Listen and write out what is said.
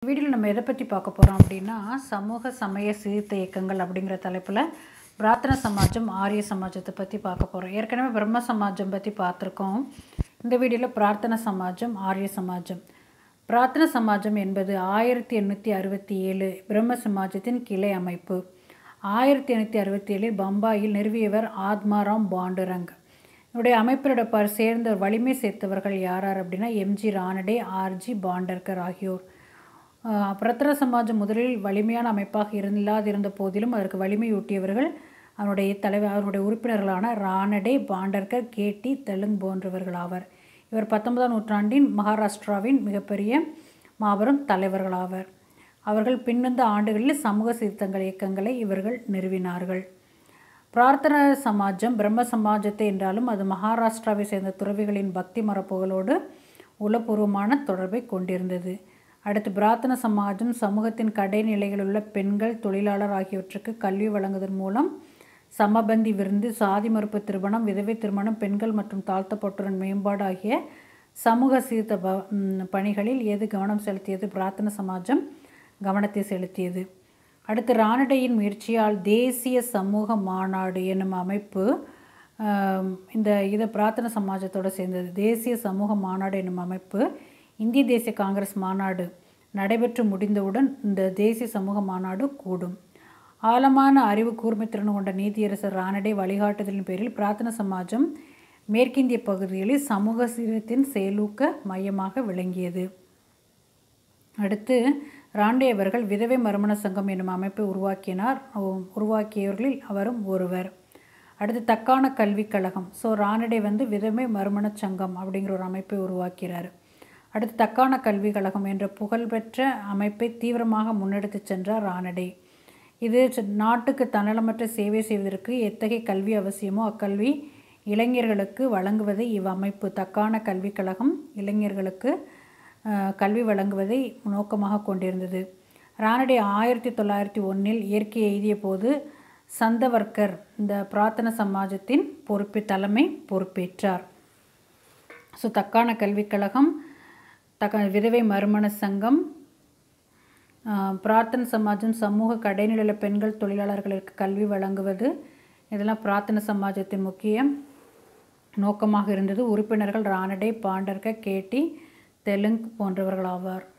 வீடியோவில் நம்ம எதை பற்றி பார்க்க போகிறோம் அப்படின்னா சமூக சமய சீர்திருத்த இயக்கங்கள் அப்படிங்கிற தலைப்பில் பிரார்த்தன சமாஜம் ஆரிய சமாஜத்தை பற்றி பார்க்க போகிறோம் ஏற்கனவே பிரம்ம சமாஜம் பற்றி பார்த்துருக்கோம் இந்த வீடியோவில் பிரார்த்தன சமாஜம் ஆரிய சமாஜம் பிரார்த்தன சமாஜம் என்பது ஆயிரத்தி எண்ணூற்றி அறுபத்தி ஏழு பிரம்ம சமாஜத்தின் கிளை அமைப்பு ஆயிரத்தி எண்ணூற்றி அறுபத்தி ஏழில் பம்பாயில் நிறுவியவர் ஆத்மாராம் பாண்டுரங் இவருடைய அமைப்பினோட ப சேர்ந்த வலிமை சேர்த்தவர்கள் யார் யார் அப்படின்னா எம்ஜி ரானடே ஆர்ஜி பாண்டர்கர் ஆகியோர் ஆஹ் பிரத்தன சமாஜம் முதலில் வலிமையான அமைப்பாக இல்லாதிருந்த போதிலும் அதற்கு வலிமையூட்டியவர்கள் அவருடைய தலைவர் அவருடைய உறுப்பினர்களான ரானடே பாண்டர்கர் கேட்டி தெலுங்கு போன்றவர்கள் ஆவர் இவர் பத்தொன்பதாம் நூற்றாண்டின் மகாராஷ்டிராவின் மிகப்பெரிய மாபெரும் தலைவர்களாவர் அவர்கள் பின்வந்த ஆண்டுகளில் சமூக சீர்திருத்தங்கள் இயக்கங்களை இவர்கள் நிறுவினார்கள் பிரார்த்தன சமாஜம் பிரம்ம சமாஜத்தை என்றாலும் அது மகாராஷ்டிராவை சேர்ந்த துறவிகளின் பக்தி மரபுகளோடு உளப்பூர்வமான தொடர்பை கொண்டிருந்தது அடுத்து பிரார்த்தன சமாஜம் சமூகத்தின் கடைநிலைகளில் உள்ள பெண்கள் தொழிலாளர் ஆகியவற்றுக்கு கல்வி வழங்குவதன் மூலம் சமபந்தி விருந்து சாதி மறுப்பு திருமணம் விதவை திருமணம் பெண்கள் மற்றும் தாழ்த்தப்பட்டோரின் மேம்பாடு ஆகிய சமூக சீர்த்த ப ம், பணிகளில் எது கவனம் செலுத்தியது பிரார்த்தன சமாஜம் கவனத்தை செலுத்தியது அடுத்து ரானடையின் முயற்சியால் தேசிய சமூக மாநாடு என்னும் அமைப்பு ஆம், இந்த இதை பிரார்த்தன சமாஜத்தோடு சேர்ந்தது தேசிய சமூக மாநாடு என்னும் அமைப்பு இந்திய தேசிய காங்கிரஸ் மாநாடு நடைபெற்று முடிந்தவுடன் இந்த தேசிய சமூக மாநாடு கூடும் ஆழமான அறிவு கூர்மைத்திறன் கொண்ட நீதியரசர் ரானடே வழிகாட்டுதலின் பேரில் பிரார்த்தன சமாஜம் மேற்கிந்திய பகுதிகளில் சமூக சீரத்தின் செயலூக்க மையமாக விளங்கியது அடுத்து ராண்டே அவர்கள் விதவை மறுமண சங்கம் என்னும் அமைப்பை உருவாக்கினார் உ- உருவாக்கியவர்களில் அவரும் ஒருவர் அடுத்து தக்கான கல்விக் கழகம் ஸோ ரானடே வந்து விதவை மறுமண சங்கம் அப்படிங்கிற ஒரு அமைப்பை உருவாக்கிறார் அடுத்து தக்கான கல்விக் கழகம் என்ற புகழ்பெற்ற அமைப்பை தீவிரமாக முன்னெடுத்துச் சென்றார் ரானடே இது ச- நாட்டுக்கு தன்னலமற்ற சேவை செய்வதற்கு எத்தகைய கல்வி அவசியமோ அக்கல்வி இளைஞர்களுக்கு வழங்குவதை இவ்வமைப்பு தக்கான கல்விக் கழகம் இளைஞர்களுக்கு அஹ், கல்வி வழங்குவதை நோக்கமாக கொண்டிருந்தது ரானடே ஆயிரத்தி தொள்ளாயிரத்தி ஒன்றில் இயற்கை எய்திய போது சந்தவர்க்கர் இந்த பிரார்த்தன சமாஜத்தின் பொறுப்பு தலைமை பொறுப்பேற்றார் ஸோ தக்கான கல்விக் கழகம் தக்க விதவை மறுமண சங்கம் ஆஹ், பிரார்த்தன சமாஜம் சமூக கடைநிலையில் பெண்கள் தொழிலாளர்களுக்கு கல்வி வழங்குவது இதெல்லாம் பிரார்த்தன சமாஜத்தின் முக்கிய நோக்கமாக இருந்தது உறுப்பினர்கள் ரானடே பாண்டர்க கேட்டி தெலுங்கு போன்றவர்கள் ஆவார்